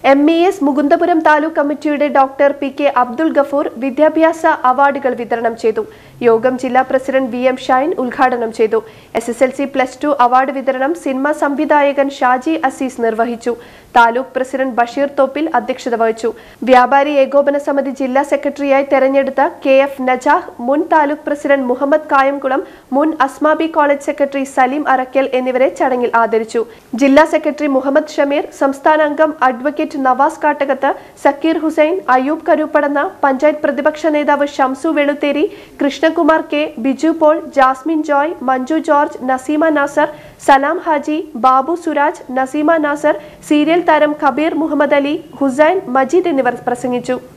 M E S Mukundapuram taluk കമ്മിറ്റിയുടെ doctor P K Abdul Gafoor വിദ്യാഭ്യാസ അവാർഡുകൾ വിതരണം ചെയ്തു യോഗം ജില്ലാ പ്രസിഡന്റ് വി എം ഷൈൻ ഉദ്ഘാടനം ചെയ്തു S S L C plus two award വിതരണം സിനിമാ സംവിധായകൻ ഷാജി അസീസ് നിർവഹിച്ചു താലൂക്ക് പ്രസിഡന്റ് ബഷീർ തോപ്പിൽ അധ്യക്ഷത വഹിച്ചു വ്യാപാരി ഏകോപന സമിതി ജില്ലാ സെക്രട്ടറിയായി തെരഞ്ഞെടുത്ത കെ എഫ് നജാഹ് മുൻ താലൂക്ക് പ്രസിഡന്റ് മുഹമ്മദ് കായംകുളം മുൻ അസ്മാബി കോളേജ് സെക്രട്ടറി സലീം അറക്കൽ എന്നിവരെ ചടങ്ങിൽ ആദരിച്ചു ജില്ലാ സെക്രട്ടറി മുഹമ്മദ് ഷമീർ സംസ്ഥാന അംഗം അഡ്വക്കേറ്റ് നവാസ് കാട്ടകത്ത് സക്കീർ ഹുസൈൻ അയ്യൂബ് കരുപ്പടന്ന പഞ്ചായത്ത് പ്രതിപക്ഷ നേതാവ് ഷംസു വെളുത്തേരി കൃഷ്ണകുമാർ കെ ബിജു പോൾ ജാസ്മിൻ ജോയ് മഞ്ജു ജോർജ് നസീമ നാസർ സലാം ഹാജി ബാബു സുരാജ് നസീമ നാസർ സീരിയൽ താരം കബീർ മുഹമ്മദ് അലി ഹുസൈൻ മജീദ് എന്നിവർ പ്രസംഗിച്ചു